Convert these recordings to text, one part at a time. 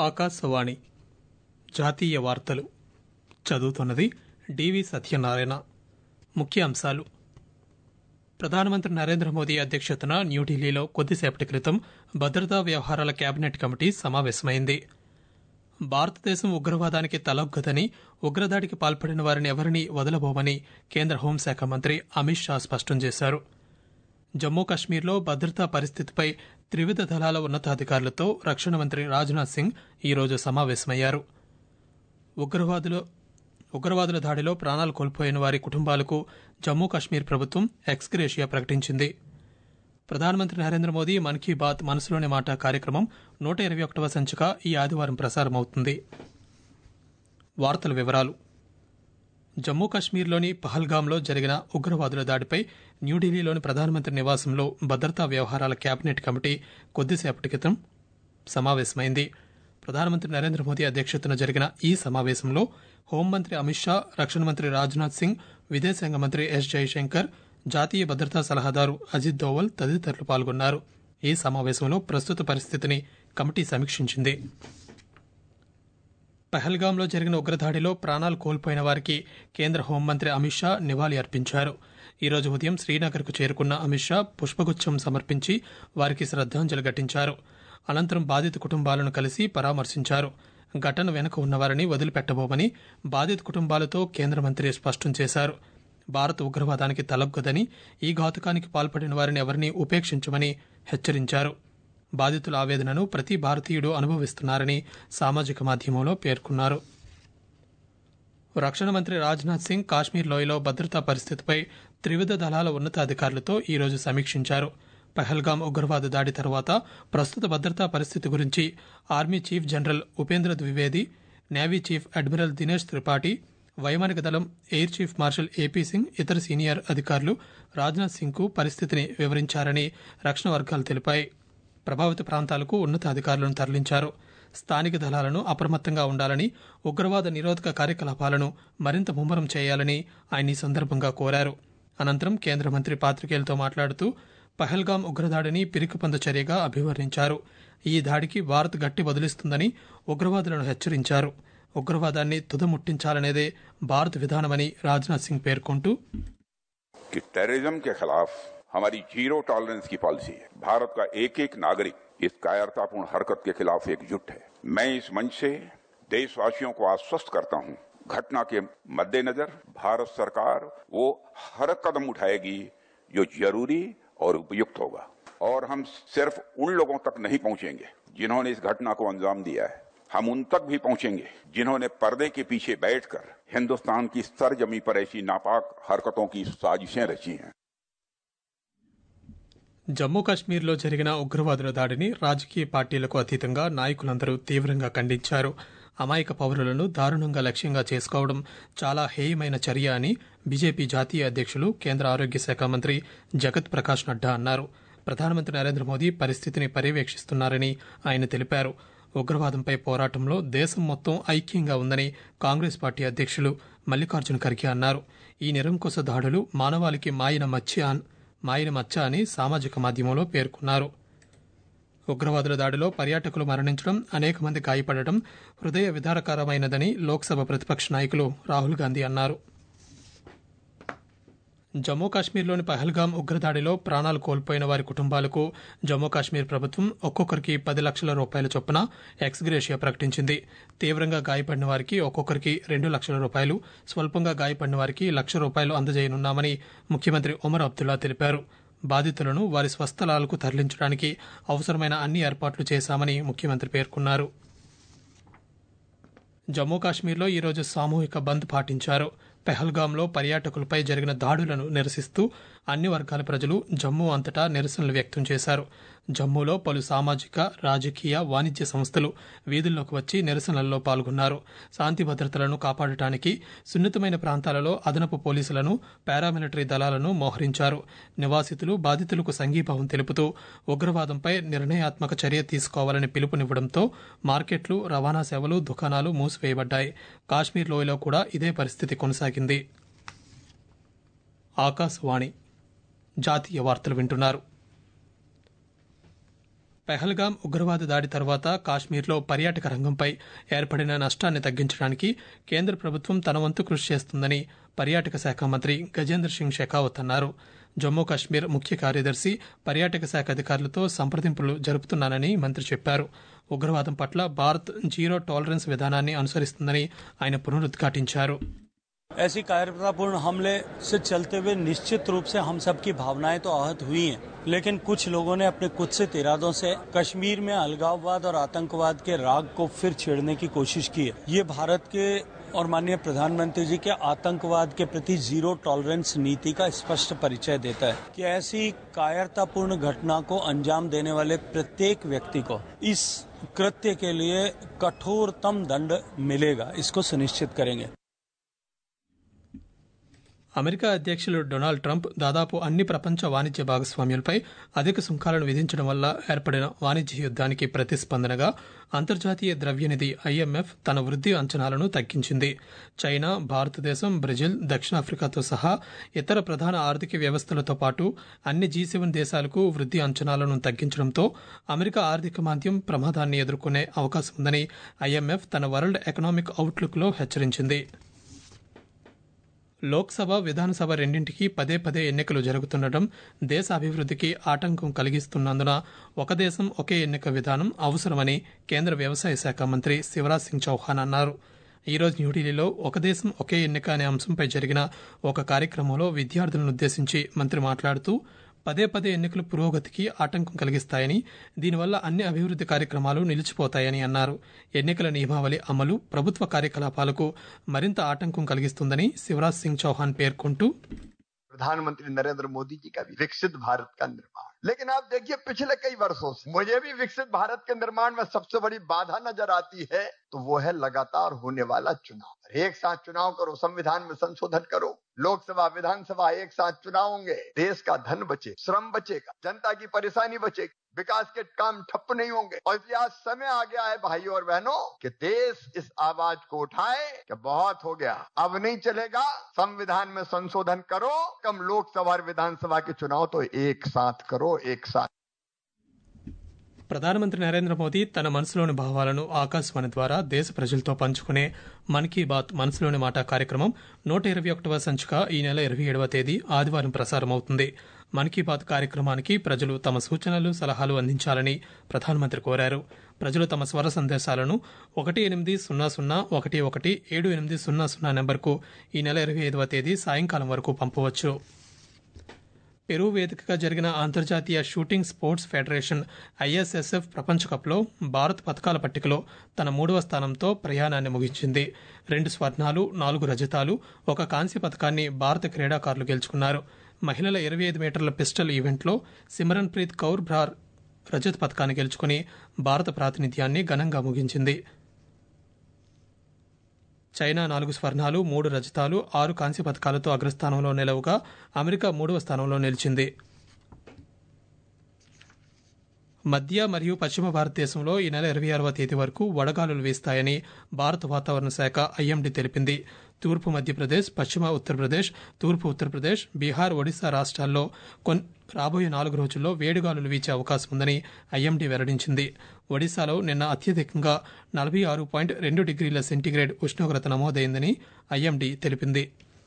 ఆకాశవాణి జాతీయ వార్తలు చదువుతున్నది డివి సత్యనారాయణ ముఖ్య అంశాలు ప్రధానమంత్రి నరేంద్ర మోదీ అధ్యక్షతన న్యూఢిల్లీలో కొద్దిసేపటి క్రితం భద్రతా వ్యవహారాల కేబినెట్ కమిటీ సమావేశమైంది భారతదేశం ఉగ్రవాదానికి తలొగ్గదని ఉగ్రదాడికి పాల్పడిన వారిని ఎవరినీ వదలబోమని కేంద్ర హోంశాఖ మంత్రి అమిత్ షా స్పష్టం చేశారు జమ్మూ కశ్మీర్లో భద్రతా పరిస్థితిపై త్రివిధ దళాల ఉన్నతాధికారులతో రక్షణ మంత్రి రాజ్నాథ్ సింగ్ ఈరోజు సమావేశమయ్యారు ఉగ్రవాదులు ఉగ్రవాదుల దాడిలో ప్రాణాలు కోల్పోయిన వారి కుటుంబాలకు జమ్మూ కశ్మీర్ ప్రభుత్వం ఎక్స్గ్రేషియా ప్రకటించింది ప్రధానమంత్రి నరేంద్ర మోదీ మన్ కీ బాత్ మనసులోని మాట కార్యక్రమం నూట ఇరవై ఒకటవ సంచిక ఈ ఆదివారం ప్రసారమవుతుంది వార్తల వివరాలు జమ్మూ కశ్మీర్లోని పహల్గాంలో జరిగిన ఉగ్రవాదుల దాడిపై న్యూఢిల్లీలోని ప్రధానమంత్రి నివాసంలో భద్రతా వ్యవహారాల కేబినెట్ కమిటీ కొద్దిసేపటి క్రితం సమావేశమైంది ప్రధానమంత్రి నరేంద్ర మోదీ అధ్యక్షతన జరిగిన ఈ సమావేశంలో హోంమంత్రి అమిత్ షా రక్షణ మంత్రి రాజ్నాథ్ సింగ్ విదేశాంగ మంత్రి ఎస్ జైశంకర్ జాతీయ భద్రతా సలహాదారు అజిత్ దోవల్ తదితరులు పాల్గొన్నారు ఈ సమావేశంలో ప్రస్తుత పరిస్థితిని కమిటీ సమీక్షించింది పహల్గాంలో జరిగిన ఉగ్రదాడిలో ప్రాణాలు కోల్పోయిన వారికి కేంద్ర హోంమంత్రి అమిత్ షా నివాళి అర్పించారు ఈరోజు ఉదయం శ్రీనగర్కు చేరుకున్న అమిత్ షా పుష్పగుచ్చం సమర్పించి వారికి శ్రద్దాంజలి ఘటించారు అనంతరం బాధిత కుటుంబాలను కలిసి పరామర్శించారు ఘటన వెనుక ఉన్నవారిని వదిలిపెట్టబోమని బాధిత కుటుంబాలతో కేంద్ర మంత్రి స్పష్టం చేశారు భారత్ ఉగ్రవాదానికి తలొగ్గదని ఈ ఘాతుకానికి పాల్పడిన వారిని ఎవరినీ ఉపేక్షించమని హెచ్చరించారు బాధితుల ఆవేదనను ప్రతి భారతీయుడు అనుభవిస్తున్నారని సామాజిక మాధ్యమంలో పేర్కొన్నారు రక్షణ మంత్రి రాజ్నాథ్ సింగ్ కాశ్మీర్ లోయలో భద్రతా పరిస్థితిపై త్రివిధ దళాల ఉన్నతాధికారులతో ఈరోజు సమీక్షించారు పహల్గాం ఉగ్రవాద దాడి తర్వాత ప్రస్తుత భద్రతా పరిస్థితి గురించి army chief general Upendra Dwivedi navy chief admiral Dinesh Tripathi వైమానిక దళం air chief marshal AP Singh ఇతర సీనియర్ అధికారులు రాజ్నాథ్ సింగ్ కు పరిస్థితిని వివరించారని రక్షణ వర్గాలు తెలిపాయి ప్రభావిత ప్రాంతాలకు ఉన్నతాధికారులను తరలించారు స్థానిక దళాలను అప్రమత్తంగా ఉండాలని ఉగ్రవాద నిరోధక కార్యకలాపాలను మరింత ముమ్మరం చేయాలని ఆయన ఈ సందర్భంగా కోరారు అనంతరం కేంద్ర మంత్రి పాత్రికేయులతో మాట్లాడుతూ పహల్గాం ఉగ్రదాడిని పిరికిపంద చర్యగా అభివర్ణించారు ఈ దాడికి భారత్ గట్టి వదిలిస్తుందని ఉగ్రవాదులను హెచ్చరించారు ఉగ్రవాదాన్ని తుదముట్టించాలనేదే భారత్ విధానమని రాజ్నాథ్ సింగ్ పేర్కొంటూ कि टेररिज्म के खिलाफ हमारी जीरो टॉलरेंस की पॉलिसी है भारत का एक एक नागरिक इस कायरतापूर्ण हरकत के खिलाफ एकजुट है मैं इस मंच से देशवासियों को आश्वस्त करता हूं घटना के मद्देनजर भारत सरकार वो हर कदम उठाएगी जो जरूरी और उपयुक्त होगा और हम सिर्फ उन लोगों तक नहीं पहुंचेंगे जिन्होंने इस घटना को अंजाम दिया है हम उन तक भी पहुंचेंगे जिन्होंने पर्दे के पीछे बैठकर हिंदुस्तान की सरजमी पर ऐसी नापाक हरकतों की साजिशें रची हैं జమ్మూ కాశ్మీర్లో జరిగిన ఉగ్రవాదుల దాడిని రాజకీయ పార్టీలకు అతీతంగా నాయకులందరూ తీవ్రంగా ఖండించారు అమాయక పౌరులను దారుణంగా లక్ష్యంగా చేసుకోవడం చాలా హేయమైన చర్య అని బీజేపీ జాతీయ అధ్యక్షులు కేంద్ర ఆరోగ్య శాఖ మంత్రి జగత్ ప్రకాష్ నడ్డా అన్నారు ప్రధానమంత్రి నరేంద్ర మోదీ పరిస్థితిని పర్యవేక్షిస్తున్నారని ఆయన తెలిపారు ఉగ్రవాదంపై పోరాటంలో దేశం మొత్తం ఐక్యంగా ఉందని కాంగ్రెస్ పార్టీ అధ్యక్షులు మల్లికార్జున ఖర్గే అన్నారు ఈ నిరంకుశ దాడులు మానవాళికి మాయన మత్స్య మాయన మచ్చ అని సామాజిక మాధ్యమంలో పేర్కొన్నారు ఉగ్రవాదుల దాడిలో పర్యాటకులు మరణించడం అనేక మంది గాయపడటం హృదయ విదారకరమైనదని లోక్సభ ప్రతిపక్ష నాయకులు రాహుల్ గాంధీ అన్నారు జమ్మూ కాశ్మీర్లోని పహల్గాం ఉగ్రదాడిలో ప్రాణాలు కోల్పోయిన వారి కుటుంబాలకు జమ్మూ కాశ్మీర్ ప్రభుత్వం ఒక్కొక్కరికి పది లక్షల రూపాయల చొప్పున ఎక్స్గ్రేషియా ప్రకటించింది తీవ్రంగా గాయపడిన వారికి ఒక్కొక్కరికి రెండు లక్షల రూపాయలు స్వల్పంగా గాయపడిన వారికి లక్ష రూపాయలు అందజేయనున్నామని ముఖ్యమంత్రి ఒమర్ అబ్దుల్లా తెలిపారు బాధితులను వారి స్వస్థలాలకు తరలించడానికి అవసరమైన అన్ని ఏర్పాట్లు చేశామని ముఖ్యమంత్రి పేర్కొన్నారు జమ్మూ కాశ్మీర్లో ఈరోజు సామూహిక బంద్ పాటించారు పెహల్గాంలో పర్యాటకులపై జరిగిన దాడులను నిరసిస్తూ అన్ని వర్గాల ప్రజలు జమ్మూ అంతటా నిరసనలు వ్యక్తం చేశారు జమ్మూలో పలు సామాజిక రాజకీయ వాణిజ్య సంస్థలు వీధుల్లోకి వచ్చి నిరసనల్లో పాల్గొన్నారు శాంతి భద్రతలను కాపాడటానికి సున్నితమైన ప్రాంతాలలో అదనపు పోలీసులను పారామిలిటరీ దళాలను మోహరించారు నివాసితులు బాధితులకు సంఘీభావం తెలుపుతూ ఉగ్రవాదంపై నిర్ణయాత్మక చర్య తీసుకోవాలని పిలుపునివ్వడంతో మార్కెట్లు రవాణా సేవలు దుకాణాలు మూసివేయబడ్డాయి కాశ్మీర్ లోయలో కూడా ఇదే పరిస్థితి కొనసాగింది ఆకాశవాణి జాతీయ వార్తలు వింటున్నారు పెహల్గాం ఉగ్రవాద దాడి తర్వాత కాశ్మీర్లో పర్యాటక రంగంపై ఏర్పడిన నష్టాన్ని తగ్గించడానికి కేంద్ర ప్రభుత్వం తన వంతు కృషి చేస్తుందని పర్యాటక శాఖ మంత్రి గజేంద్ర సింగ్ షెకావత్ అన్నారు జమ్మూ కాశ్మీర్ ముఖ్య కార్యదర్శి పర్యాటక శాఖ అధికారులతో సంప్రదింపులు జరుపుతున్నానని మంత్రి చెప్పారు ఉగ్రవాదం పట్ల భారత్ జీరో టాలరెన్స్ విధానాన్ని అనుసరిస్తుందని ఆయన పునరుద్ఘాటించారు ऐसी कायरतापूर्ण हमले से चलते हुए निश्चित रूप से हम सबकी भावनाएं तो आहत हुई हैं लेकिन कुछ लोगों ने अपने कुत्सित इरादों से कश्मीर में अलगाववाद और आतंकवाद के राग को फिर छेड़ने की कोशिश की है ये भारत के और माननीय प्रधानमंत्री जी के आतंकवाद के प्रति जीरो टॉलरेंस नीति का स्पष्ट परिचय देता है कि ऐसी कायरतापूर्ण घटना को अंजाम देने वाले प्रत्येक व्यक्ति को इस कृत्य के लिए कठोरतम दंड मिलेगा इसको सुनिश्चित करेंगे అమెరికా అధ్యక్షులు డొనాల్డ్ ట్రంప్ దాదాపు అన్ని ప్రపంచ వాణిజ్య భాగస్వామ్యులపై అధిక సుంకాలను విధించడం వల్ల ఏర్పడిన వాణిజ్య యుద్ధానికి ప్రతిస్పందనగా అంతర్జాతీయ ద్రవ్యనిధి ఐఎంఎఫ్ తన వృద్ధి అంచనాలను తగ్గించింది చైనా భారతదేశం బ్రెజిల్ దక్షిణాఫ్రికాతో సహా ఇతర ప్రధాన ఆర్థిక వ్యవస్థలతో పాటు అన్ని జీ సెవెన్ దేశాలకు వృద్ధి అంచనాలను తగ్గించడంతో అమెరికా ఆర్థిక మాంద్యం ప్రమాదాన్ని ఎదుర్కొనే అవకాశం ఉందని ఐఎంఎఫ్ తన వరల్డ్ ఎకనామిక్ అవుట్లుక్లో హెచ్చరించింది లోక్సభ విధానసభ రెండింటికి పదే పదే ఎన్నికలు జరుగుతుండటం దేశ అభివృద్ధికి ఆటంకం కలిగిస్తున్నందున ఒక దేశం ఒకే ఎన్నిక విధానం అవసరమని కేంద్ర వ్యవసాయ శాఖ మంత్రి శివరాజ్ సింగ్ చౌహాన్ అన్నారు ఈ రోజు న్యూఢిల్లీలో ఒక దేశం ఒకే ఎన్నిక అనే అంశంపై జరిగిన ఒక కార్యక్రమంలో విద్యార్థులను ఉద్దేశించి మంత్రి మాట్లాడుతూ పదే పదే ఎన్నికలు పురోగతికి ఆటంకం కలిగిస్తాయని దీనివల్ల అన్ని అభివృద్ది కార్యక్రమాలు నిలిచిపోతాయని అన్నారు ఎన్నికల నియమావళి అమలు ప్రభుత్వ కార్యకలాపాలకు మరింత ఆటంకం కలిగిస్తుందని శివరాజ్ సింగ్ చౌహాన్ పేర్కొంటూ प्रधानमंत्री नरेंद्र मोदी जी का भी विकसित भारत का निर्माण लेकिन आप देखिए पिछले कई वर्षों से मुझे भी विकसित भारत के निर्माण में सबसे बड़ी बाधा नजर आती है तो वो है लगातार होने वाला चुनाव एक साथ चुनाव करो संविधान में संशोधन करो लोकसभा विधानसभा एक साथ चुनाव होंगे देश का धन बचे श्रम बचेगा जनता की परेशानी बचेगी विकास के काम ठप नहीं होंगे और इसलिए आज समय आ गया है भाइयों और बहनों कि देश इस आवाज को उठाए कि बहुत हो गया अब नहीं चलेगा संविधान में संशोधन करो कम लोकसभा और विधानसभा के चुनाव तो एक साथ करो एक साथ ప్రధానమంత్రి నరేంద్ర మోదీ తన మనసులోని భావాలను ఆకాశవాణి ద్వారా దేశ ప్రజలతో పంచుకునే మన్ కీ బాత్ మనసులోని మాట కార్యక్రమం నూట ఇరవై ఒకటవ సంచిక ఈ నెల ఇరవై ఏడవ తేదీ ఆదివారం ప్రసారమవుతుంది మన్ కీ బాత్ కార్యక్రమానికి ప్రజలు తమ సూచనలు సలహాలు అందించాలని ప్రధానమంత్రి కోరారు ప్రజలు తమ స్వర సందేశాలను ఒకటి ఎనిమిది సున్నా సున్నా ఒకటి ఒకటి ఏడు ఎనిమిది సున్నా సున్నా నెంబర్కు ఈ నెల ఇరవై ఐదవ తేదీ సాయంకాలం వరకు పంపవచ్చు పెరు వేదికగా జరిగిన అంతర్జాతీయ షూటింగ్ స్పోర్ట్స్ ఫెడరేషన్ ఐఎస్ఎస్ఎఫ్ ప్రపంచ కప్లో భారత్ పథకాల పట్టికలో తన మూడవ స్థానంతో ప్రయాణాన్ని ముగించింది రెండు స్వర్ణాలు నాలుగు రజతాలు ఒక కాంస్య పథకాన్ని భారత క్రీడాకారులు గెలుచుకున్నారు మహిళల ఇరవై ఐదు మీటర్ల పిస్టల్ ఈవెంట్లో సిమరన్ ప్రీత్ కౌర్ భ్రార్ రజత్ పథకాన్ని గెలుచుకుని భారత ప్రాతినిధ్యాన్ని ఘనంగా ముగించింది చైనా నాలుగు స్వర్ణాలు మూడు రజతాలు ఆరు కాంస్య పథకాలతో అగ్రస్థానంలో నిలవగా అమెరికా మూడవ స్థానంలో నిలిచింది మధ్య మరియు పశ్చిమ భారతదేశంలో ఈ నెల ఇరవై ఆరవ తేదీ వరకు వడగాలులు వీస్తాయని భారత వాతావరణ శాఖ ఐఎండీ తెలిపింది తూర్పు మధ్యప్రదేశ్ పశ్చిమ ఉత్తరప్రదేశ్ తూర్పు ఉత్తరప్రదేశ్ బీహార్ ఒడిశా రాష్ట్రాల్లో కొన్ రాబోయే నాలుగు రోజుల్లో వేడిగాలులు వీచే అవకాశం ఉందని ఐఎండీ వెల్లడించింది ఒడిశాలో నిన్న అత్యధికంగా నలభై ఆరు పాయింట్ రెండు డిగ్రీల సెంటీగ్రేడ్ ఉష్ణోగ్రత నమోదైందని ఐఎండీ తెలిపింది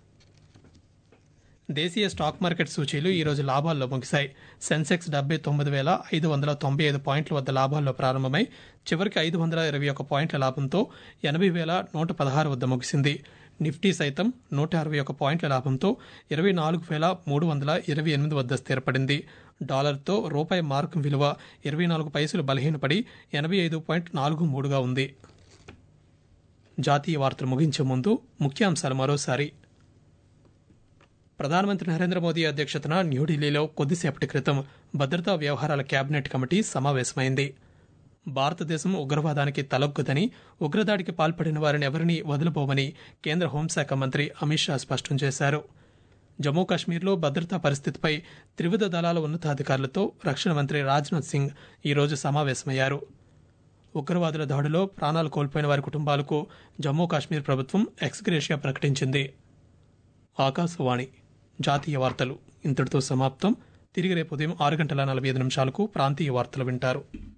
దేశీయ స్టాక్ మార్కెట్ సూచీలు ఈ రోజు లాభాల్లో ముగిశాయి సెన్సెక్స్ డెబ్బై తొమ్మిది వేల ఐదు వందల తొంభై ఐదు పాయింట్ల వద్ద లాభాల్లో ప్రారంభమై చివరికి ఐదు వందల ఇరవై ఒక పాయింట్ల లాభంతో ఎనభై వేల నూట పదహారు వద్ద ముగిసింది నిఫ్టీ సైతం నూట అరవై ఒక పాయింట్ల లాభంతో ఇరవై నాలుగు వేల మూడు వందల ఇరవై ఎనిమిది వద్ద స్థిరపడింది డాలర్తో రూపాయి మార్కు విలువ ఇరవై నాలుగు పైసలు బలహీనపడి ఎనభై ఐదు పాయింట్ నాలుగు మూడుగా ఉంది జాతీయ వార్తలు ముగించే ముందు ముఖ్యాంశాలు మరోసారి ప్రధానమంత్రి నరేంద్ర మోదీ అధ్యక్షతన న్యూఢిల్లీలో కొద్దిసేపటి క్రితం భద్రతా వ్యవహారాల కేబినెట్ కమిటీ సమావేశమైంది భారతదేశం ఉగ్రవాదానికి తలొగ్గదని ఉగ్రదాడికి పాల్పడిన వారిని ఎవరినీ వదలబోమని కేంద్ర హోంశాఖ మంత్రి అమిత్ షా స్పష్టం చేశారు జమ్మూ కాశ్మీర్లో భద్రతా పరిస్థితిపై త్రివిధ దళాల ఉన్నతాధికారులతో రక్షణ మంత్రి రాజ్నాథ్ సింగ్ ఈరోజు సమావేశమయ్యారు ఉగ్రవాదుల దాడిలో ప్రాణాలు కోల్పోయిన వారి కుటుంబాలకు జమ్మూ కాశ్మీర్ ప్రభుత్వం ఎక్స్గ్రేషియా ప్రకటించింది ఆకాశవాణి జాతీయ వార్తలు ఇంతటితో సమాప్తం తిరిగి రేపు ఉదయం ఆరు గంటల నలభై ఐదు నిమిషాలకు ప్రాంతీయ వార్తలు వింటారు